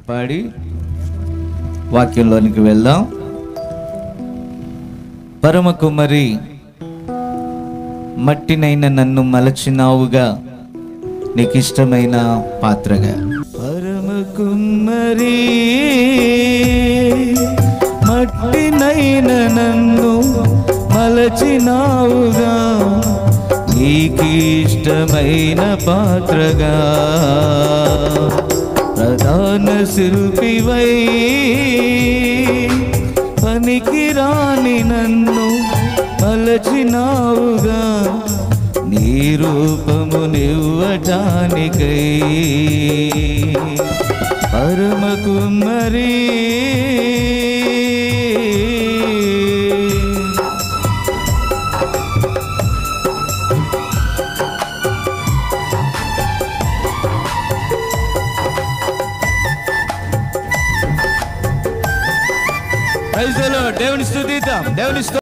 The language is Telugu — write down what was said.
పాడి వాక్యంలోనికి వెళ్దాం పరమ కుమ్మరి మట్టినైన నన్ను మలచినావుగా నీకు ఇష్టమైన పాత్రగా పరమ కుమ్మరి మట్టినైన నన్ను మలచినావుగా నీకు ఇష్టమైన పాత్రగా ప్రధాన శిల్పివై పనికిరాని నన్ను మలచినావుగా నీ రూపము నివ్వటానికై పరమ కుమ్మరి దేవుని స్థుతిద్దాం దేవుని స్తు